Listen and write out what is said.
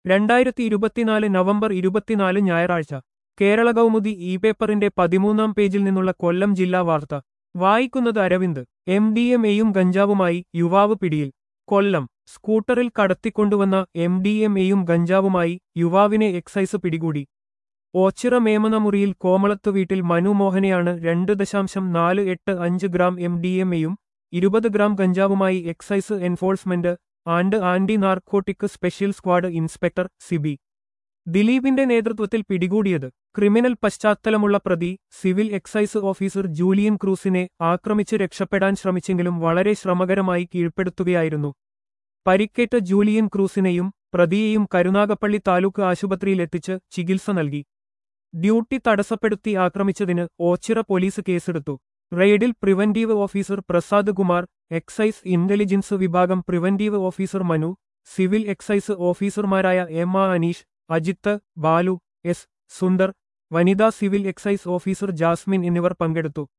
രണ്ടായിരത്തി ഇരുപത്തിനാല് നവംബർ ഇരുപത്തിനാല് ഞായറാഴ്ച കേരള കൗമുദി ഇ പേപ്പറിന്റെ പതിമൂന്നാം പേജിൽ നിന്നുള്ള കൊല്ലം ജില്ലാ വാർത്ത വായിക്കുന്നത് അരവിന്ദ് എം ഡി എം എയും ഗഞ്ചാവുമായി യുവാവ് പിടിയിൽ കൊല്ലം സ്കൂട്ടറിൽ കടത്തിക്കൊണ്ടുവന്ന എം ഡി എം എയും ഗഞ്ചാവുമായി യുവാവിനെ എക്സൈസ് പിടികൂടി ഓച്ചിറ മേമനമുറിയിൽ കോമളത്ത് വീട്ടിൽ മനു മോഹനെയാണ് രണ്ട് ദശാംശം നാല് എട്ട് അഞ്ച് ഗ്രാം എം ഡി എം എയും ഇരുപത് ഗ്രാം ഗഞ്ചാവുമായി excise enforcement and anti narcotic special squad inspector Siby ദിലീപിന്റെ നേതൃത്വത്തിൽ പിടികൂടിയത് ക്രിമിനൽ പശ്ചാത്തലമുള്ള പ്രതി സിവിൽ എക്സൈസ് ഓഫീസർ ജൂലിയൻ ക്രൂസിനെ ആക്രമിച്ച് രക്ഷപ്പെടാൻ ശ്രമിച്ചെങ്കിലും വളരെ ശ്രമകരമായി കീഴ്പ്പെടുത്തുകയായിരുന്നു പരിക്കേറ്റ ജൂലിയൻ ക്രൂസിനെയും പ്രതിയെയും കരുനാഗപ്പള്ളി താലൂക്ക് ആശുപത്രിയിലെത്തിച്ച് ചികിത്സ നൽകി ഡ്യൂട്ടി തടസ്സപ്പെടുത്തി ആക്രമിച്ചതിന് ഓച്ചിറ പോലീസ് കേസെടുത്തു റെയ്ഡിൽ preventive officer Prasad Kumar excise intelligence വിഭാഗം preventive officer Manu civil excise ഓഫീസർമാരായ എം ആ അനീഷ് അജിത്ത് ബാലു എസ് സുന്ദർ വനിതാ സിവിൽ എക്സൈസ് ഓഫീസർ ജാസ്മിൻ എന്നിവർ പങ്കെടുത്തു